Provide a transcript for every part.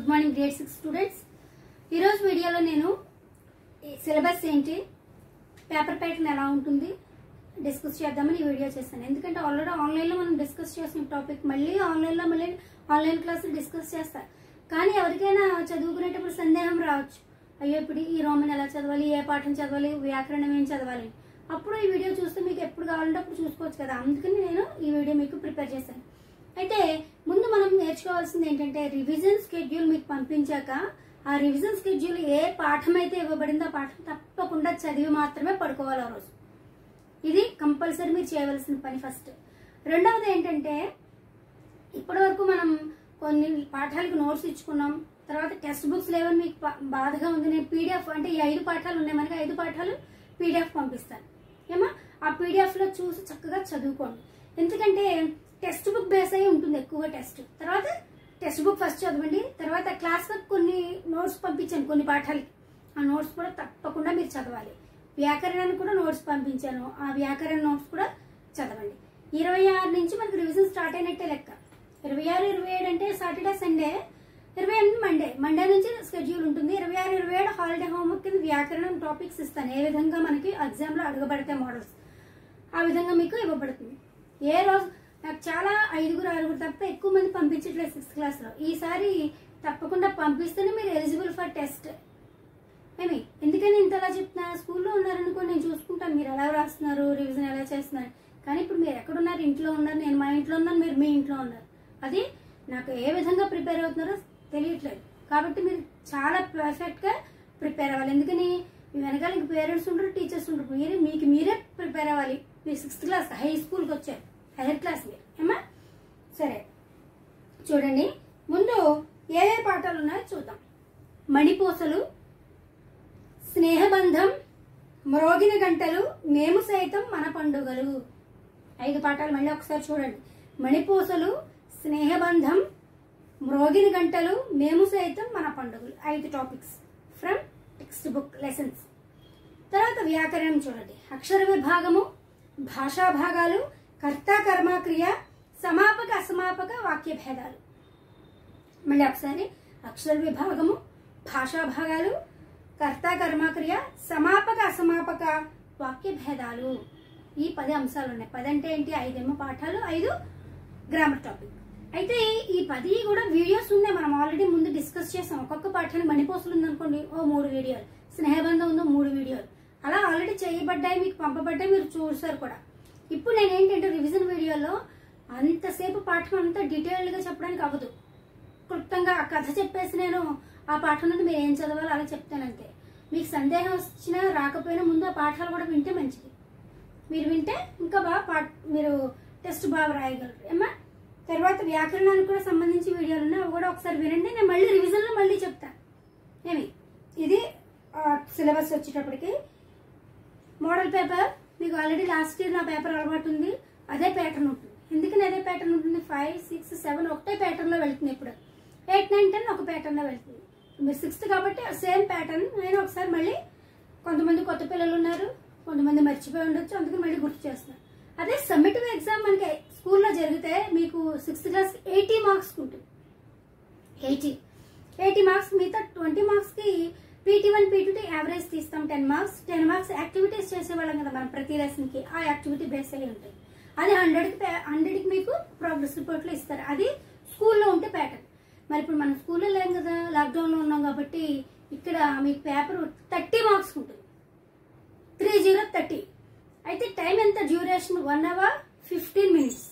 Good morning grade six students ఈరోజు వీడియోలో నేను సిలబస్ ఏంటి పేపర్ ప్యాటర్న్ ఎలా ఉంటుంది డిస్కస్ చేద్దామని ఈ వీడియో చేస్తాను ఎందుకంటే ఆల్రెడీ ఆన్లైన్లో మనం డిస్కస్ చేసిన టాపిక్ మళ్ళీ ఆన్లైన్లో మళ్ళీ ఆన్లైన్ క్లాసులు డిస్కస్ చేస్తారు కానీ ఎవరికైనా చదువుకునేటప్పుడు సందేహం రావచ్చు అయ్యో ఇప్పుడు ఈ రోమన్ ఎలా చదవాలి ఏ పాఠం చదవాలి వ్యాకరణం ఏం చదవాలి అప్పుడు ఈ వీడియో చూస్తే మీకు ఎప్పుడు కావాలంటే అప్పుడు చూసుకోవచ్చు కదా అందుకని నేను ఈ వీడియో మీకు ప్రిపేర్ చేశాను అయితే ముందు మనం నేర్చుకోవాల్సింది ఏంటంటే రివిజన్ స్కెడ్యూల్ మీకు పంపించాక ఆ రివిజన్ స్కెడ్యూల్ ఏ పాఠం అయితే ఇవ్వబడిందో ఆ పాఠం తప్పకుండా చదివి మాత్రమే పడుకోవాలి ఆ రోజు ఇది కంపల్సరీ మీరు చేయవలసిన పని ఫస్ట్ రెండవది ఏంటంటే ఇప్పటి వరకు మనం కొన్ని పాఠాలకు నోట్స్ ఇచ్చుకున్నాం తర్వాత టెక్స్ట్ బుక్స్ లేవని మీకు బా- బాధగా ఉంది నేను పీడిఎఫ్ అంటే ఈ ఐదు పాఠాలు ఉన్నాయి మనకి ఐదు పాఠాలు పీడిఎఫ్ పంపిస్తాను ఏమా ఆ పీడిఎఫ్ లో చూసి చక్కగా చదువుకోండి ఎందుకంటే టెక్స్ట్ బుక్ బేస్ అయి ఉంటుంది ఎక్కువగా టెస్ట్ తర్వాత టెక్స్ట్ బుక్ ఫస్ట్ చదవండి తర్వాత క్లాస్ వర్క్ కొన్ని నోట్స్ పంపించాను కొన్ని పాఠాలకి ఆ నోట్స్ కూడా తప్పకుండా మీరు చదవాలి వ్యాకరణానికి కూడా నోట్స్ పంపించాను ఆ వ్యాకరణ నోట్స్ కూడా చదవండి ఇరవై ఆరు నుంచి మనకు రివిజన్ స్టార్ట్ అయినట్టే లెక్క ఇరవై ఆరు ఇరవై ఏడు అంటే సాటర్డే సండే ఇరవై ఎనిమిది మండే మండే నుంచి స్కెడ్యూల్ ఉంటుంది ఇరవై ఆరు ఇరవై ఏడు హాలిడే హోంవర్క్ కింద వ్యాకరణం టాపిక్స్ ఇస్తాను ఏ విధంగా మనకి ఎగ్జామ్ లో అడగబడతాయి మోడల్స్ ఆ విధంగా మీకు ఇవ్వబడుతుంది ఏ రోజు నాకు చాలా ఐదుగురు ఆరుగురు తప్ప ఎక్కువ మంది పంపించట్లేదు సిక్స్త్ క్లాస్ లో ఈసారి తప్పకుండా పంపిస్తేనే మీరు ఎలిజిబుల్ ఫర్ టెస్ట్ ఏమి ఎందుకని ఇంతలా చెప్తున్నా స్కూల్లో ఉన్నారనుకో నేను చూసుకుంటాను మీరు ఎలా రాస్తున్నారు రివిజన్ ఎలా చేస్తున్నారు కానీ ఇప్పుడు మీరు ఎక్కడున్నారు ఇంట్లో ఉన్నారు నేను మా ఇంట్లో ఉన్నాను మీరు మీ ఇంట్లో ఉన్నారు అది నాకు ఏ విధంగా ప్రిపేర్ అవుతున్నారో తెలియట్లేదు కాబట్టి మీరు చాలా పర్ఫెక్ట్ గా ప్రిపేర్ అవ్వాలి ఎందుకని మీ వెనకాల ఇంక పేరెంట్స్ ఉంటారు టీచర్స్ ఉంటారు మీరే మీకు మీరే ప్రిపేర్ అవ్వాలి మీరు సిక్స్త్ క్లాస్ హై స్కూల్కి వచ్చారు హైయర్ క్లాస్ మీరు ఏమా సరే చూడండి ముందు ఏ ఏ పాఠాలు ఉన్నాయో చూద్దాం మణిపూసలు స్నేహబంధం మ్రోగిన గంటలు మేము సైతం మన పండుగలు ఐదు పాఠాలు మళ్ళీ ఒకసారి చూడండి మణిపూసలు స్నేహబంధం మ్రోగిన గంటలు మేము సైతం మన పండుగలు ఐదు topics from textbook lessons తర్వాత వ్యాకరణం చూడండి అక్షర విభాగము భాషా భాగాలు కర్త కర్మ క్రియ సమాపక అసమాపక వాక్య భేదాలు మళ్ళీ ఒకసారి అక్షర విభాగము భాషా భాగాలు కర్త కర్మక్రియ సమాపక అసమాపక వాక్య భేదాలు ఈ పది అంశాలు ఉన్నాయి పది అంటే ఏంటి ఐదేమో పాఠాలు ఐదు గ్రామర్ టాపిక్ అయితే ఈ పది కూడా వీడియోస్ ఉన్నాయి మనం ఆల్రెడీ ముందు డిస్కస్ చేసాం ఒక్కొక్క పాఠానికి మణిపోసులు ఉందనుకోండి ఓ మూడు వీడియోలు స్నేహబంధం ఉందో మూడు వీడియోలు అలా ఆల్రెడీ చేయబడ్డాయి మీకు పంపబడ్డాయి మీరు చూసారు కూడా ఇప్పుడు నేను ఏంటంటే రివిజన్ వీడియోలో అంతసేపు పాఠం అంతా డీటెయిల్డ్గా చెప్పడానికి అవ్వదు క్లుప్తంగా ఆ కథ చెప్పేసి నేను ఆ పాఠం నుండి మీరు ఏం చదవాలో అలా చెప్తానంతే మీకు సందేహం వచ్చినా రాకపోయినా ముందు ఆ పాఠాలు కూడా వింటే మంచిది మీరు వింటే ఇంకా బాగా పాఠ మీరు టెస్ట్ బాగా రాయగలరు ఏమా తర్వాత వ్యాకరణానికి కూడా సంబంధించి వీడియోలు ఉన్నాయి అవి కూడా ఒకసారి వినండి నేను మళ్ళీ రివిజన్లో మళ్ళీ చెప్తాను ఏమి ఇది సిలబస్ వచ్చేటప్పటికి మోడల్ పేపర్ మీకు ఆల్రెడీ లాస్ట్ ఇయర్ నా పేపర్ అలవాటు ఉంది అదే ప్యాటర్న్ ఉంటుంది ఎందుకని అదే ప్యాటర్న్ ఉంటుంది ఫైవ్ సిక్స్ సెవెన్ ఒకటే ప్యాటర్న్లో వెళ్తుంది ఇప్పుడు ఎయిట్ నైన్ టెన్ ఒక ప్యాటర్న్లో వెళ్తుంది మీరు సిక్స్త్ కాబట్టి సేమ్ ప్యాటర్న్ నేను ఒకసారి మళ్ళీ కొంతమంది కొత్త పిల్లలు ఉన్నారు కొంతమంది మర్చిపోయి ఉండొచ్చు అందుకని మళ్ళీ గుర్తు చేస్తున్నాను అదే సబ్మిటివ్ ఎగ్జామ్ మనకి స్కూల్లో జరిగితే మీకు సిక్స్త్ క్లాస్ ఎయిటీ మార్క్స్ ఉంటుంది ఎయిటీ ఎయిటీ మార్క్స్ మిగతా ట్వంటీ మార్క్స్ కి PT one PT two average తీస్తాం ten marks ten marks activities చేసేవాళ్ళం కదా మనం ప్రతి లెసన్ కి ఆ యాక్టివిటీ బేస్ అయ్యి ఉంటుంది అది హండ్రెడ్ కి హండ్రెడ్ కి మీకు ప్రోగ్రెస్ రిపోర్ట్ లో ఇస్తారు అది స్కూల్లో ఉంటే ప్యాటర్న్ మరి ఇప్పుడు మనం స్కూల్లో లేం కదా లాక్డౌన్ లో ఉన్నాం కాబట్టి ఇక్కడ మీకు పేపర్ థర్టీ మార్క్స్ ఉంటుంది త్రీ జీరో థర్టీ అయితే టైం ఎంత duration one hour fifteen minutes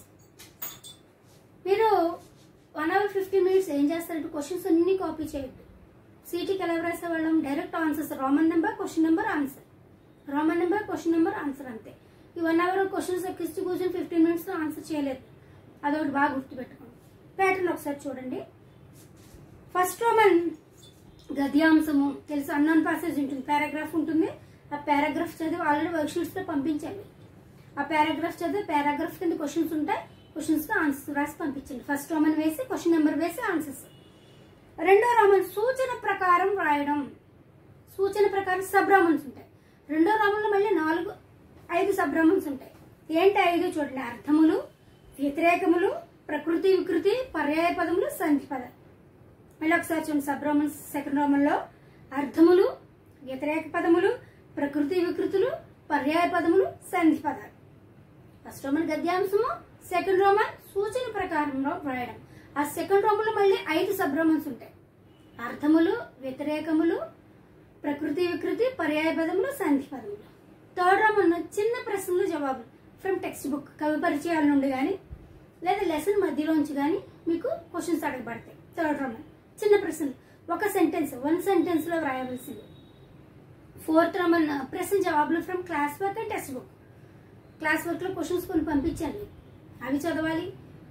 మీరు వన్ అవర్ ఫిఫ్టీన్ మినిట్స్ ఏం చేస్తారంటే క్వశ్చన్స్ అన్ని కాపీ చేయొద్దు సీటీకి ఎలా రాసేవాళ్ళం direct answers roman number question number answer roman number question number answer అంతే ఈ వన్ అవర్ క్వశ్చన్స్ ఎక్కిస్తూ కూర్చొని ఫిఫ్టీన్ మినిట్స్ లో ఆన్సర్ చేయలేదు అదొకటి బాగా గుర్తుపెట్టుకోండి ప్యాటర్న్ ఒకసారి చూడండి ఫస్ట్ రోమన్ గద్యాంశము తెలుసు అన్నోన్ పాసేజ్ ఉంటుంది పారాగ్రాఫ్ ఉంటుంది ఆ పారాగ్రాఫ్ చదివి ఆల్రెడీ వర్క్ షీట్స్ తో పంపించాలి ఆ పారాగ్రాఫ్ చదివి పారాగ్రాఫ్ కింద క్వశ్చన్స్ ఉంటాయి క్వశ్చన్స్ కి ఆన్సర్స్ రాసి పంపించండి ఫస్ట్ రోమన్ వేసి క్వశ్చన్ నెంబర్ వేసి ఆన్సర్స్ రెండో రోమన్ సూచన ప్రకారం రాయడం సూచన ప్రకారం సబ్ రోమన్స్ ఉంటాయి రెండో రోమన్లో మళ్ళీ నాలుగు ఐదు సబ్ రోమన్స్ ఉంటాయి ఏంటి ఐదు చూడండి అర్థములు వ్యతిరేకములు ప్రకృతి వికృతి పర్యాయ పదములు సంధి పద మళ్ళీ ఒకసారి చూడండి సబ్ రోమన్ సెకండ్ రోమన్లో అర్థములు వ్యతిరేక పదములు ప్రకృతి వికృతులు పర్యాయ పదములు సంధి పదాలు ఫస్ట్ రోమన్ గద్యాంశము సెకండ్ రోమన్ సూచన ప్రకారంలో వ్రాయడం ఆ సెకండ్ రోమన్ లో మళ్ళీ ఐదు సబ్ రోమన్స్ ఉంటాయి అర్థములు వ్యతిరేకములు ప్రకృతి వికృతి పర్యాయ పదములు సంధి పదములు థర్డ్ రోమన్ చిన్న ప్రశ్నలు జవాబులు ఫ్రమ్ టెక్స్ట్ బుక్ కవి పరిచయాల నుండి కానీ లేదా లెసన్ మధ్యలోంచి కానీ మీకు క్వశ్చన్స్ అడగబడతాయి థర్డ్ రోమన్ చిన్న ప్రశ్నలు ఒక సెంటెన్స్ వన్ సెంటెన్స్ లో వ్రాయవలసింది ఫోర్త్ రోమన్ ప్రశ్న జవాబులు from class work and textbook class work లో క్వశ్చన్స్ కొన్ని పంపించాను మీకు. అవి చదవాలి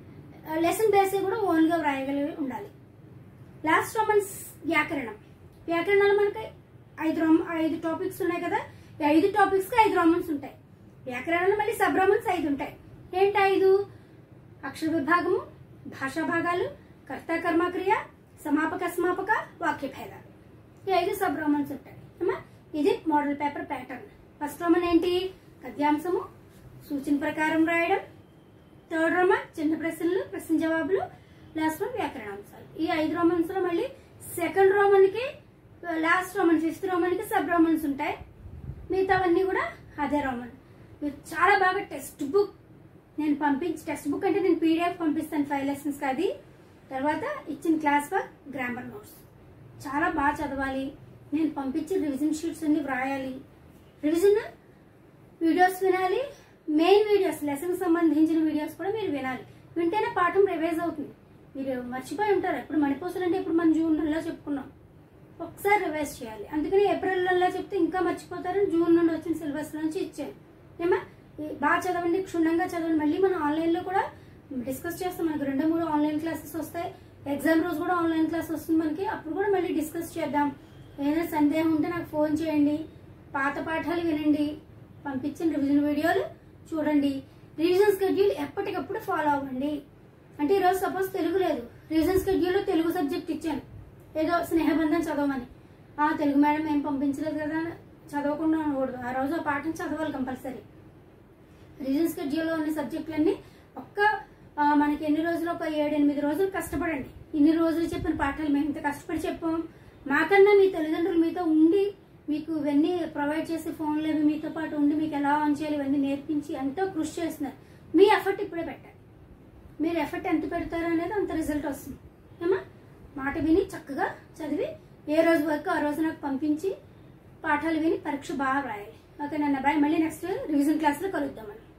లెసన్ బేస్ కూడా ఓన్ గా వ్రాయగలిగి ఉండాలి లాస్ట్ రోమన్స్ వ్యాకరణం వ్యాకరణాలు మనకి ఐదు రోమ ఐదు టాపిక్స్ ఉన్నాయి కదా ఈ ఐదు టాపిక్స్ కి ఐదు రోమన్స్ ఉంటాయి వ్యాకరణాలు మళ్ళీ సబ్ రోమన్స్ ఐదు ఉంటాయి ఏంటి ఐదు అక్షర విభాగము భాషా భాగాలు కర్త కర్మక్రియ సమాపక స్మాపక వాక్య భేదాలు ఈ ఐదు సబ్ రోమన్స్ ఉంటాయి అమ్మా ఇది model paper pattern first Roman ఏంటి గద్యాంశము సూచన ప్రకారం రాయడం థర్డ్ రోమన్ చిన్న ప్రశ్నలు ప్రశ్న జవాబులు లాస్ట్ వన్ వ్యాకరణాంశాలు ఈ ఐదు రోమన్స్ లో మళ్ళీ సెకండ్ రోమన్ కి లాస్ట్ రోమన్ ఫిఫ్త్ రోమన్ కి సబ్ రోమన్స్ ఉంటాయి మిగతావన్నీ కూడా అదే రోమన్ మీరు చాలా బాగా టెక్స్ట్ బుక్ నేను పంపించి టెక్స్ట్ బుక్ అంటే నేను పీడిఎఫ్ పంపిస్తాను ఫైవ్ లెసన్స్ అది తర్వాత ఇచ్చిన క్లాస్ వర్క్ గ్రామర్ నోట్స్ చాలా బాగా చదవాలి నేను పంపించిన రివిజన్ షీట్స్ అన్ని వ్రాయాలి రివిజన్ వీడియోస్ వినాలి మెయిన్ వీడియోస్ లెసన్ సంబంధించిన వీడియోస్ కూడా మీరు వినాలి వింటేనే పాఠం రివైజ్ అవుతుంది మీరు మర్చిపోయి ఉంటారు ఎప్పుడు మణిపోసలు అంటే ఇప్పుడు మనం జూన్ నెలలో చెప్పుకున్నాం ఒకసారి రివైజ్ చేయాలి అందుకని ఏప్రిల్ నెలలో చెప్తే ఇంకా మర్చిపోతారని జూన్ నుండి వచ్చిన సిలబస్ నుంచి ఇచ్చాను ఏమా ఈ బాగా చదవండి క్షుణ్ణంగా చదవండి మళ్ళీ మనం ఆన్లైన్ లో కూడా డిస్కస్ చేస్తాం మనకి రెండు మూడు ఆన్లైన్ క్లాసెస్ వస్తాయి ఎగ్జామ్ రోజు కూడా ఆన్లైన్ క్లాస్ వస్తుంది మనకి అప్పుడు కూడా మళ్ళీ డిస్కస్ చేద్దాం ఏదైనా సందేహం ఉంటే నాకు ఫోన్ చేయండి పాత పాఠాలు వినండి పంపించిన రివిజన్ వీడియోలు చూడండి రివిజన్ స్కెడ్యూల్ ఎప్పటికప్పుడు ఫాలో అవ్వండి అంటే ఈరోజు సపోజ్ తెలుగు లేదు రివిజన్ స్కెడ్యూల్లో తెలుగు సబ్జెక్ట్ ఇచ్చాను ఏదో స్నేహబంధం చదవమని ఆ తెలుగు మేడం ఏం పంపించలేదు కదా చదవకుండా ఉండకూడదు ఆ రోజు ఆ పాఠం చదవాలి కంపల్సరీ రివిజన్ స్కెడ్యూల్లో ఉన్న సబ్జెక్టులన్నీ ఒక్క ఆ, మనకి ఎన్ని రోజులు ఒక ఏడు ఎనిమిది రోజులు కష్టపడండి ఇన్ని రోజులు చెప్పిన పాఠాలు మేము ఇంత కష్టపడి చెప్పాం మాకన్నా మీ తల్లిదండ్రులు మీతో ఉండి మీకు ఇవన్నీ ప్రొవైడ్ చేసి ఫోన్లు అవి మీతో పాటు ఉండి మీకు ఎలా ఆన్ చేయాలి ఇవన్నీ నేర్పించి ఎంతో కృషి చేస్తున్నారు మీ ఎఫర్ట్ ఇప్పుడే పెట్టండి మీరు ఎఫర్ట్ ఎంత పెడతారు అనేది అంత రిజల్ట్ వస్తుంది ఏమా మాట విని చక్కగా చదివి ఏ రోజు వరకు ఆ రోజు నాకు పంపించి పాఠాలు విని పరీక్ష బాగా రాయాలి ఓకే నన్ను అబ్బాయి మళ్ళీ నెక్స్ట్ రివిజన్ క్లాస్లో కలుద్దాం మనం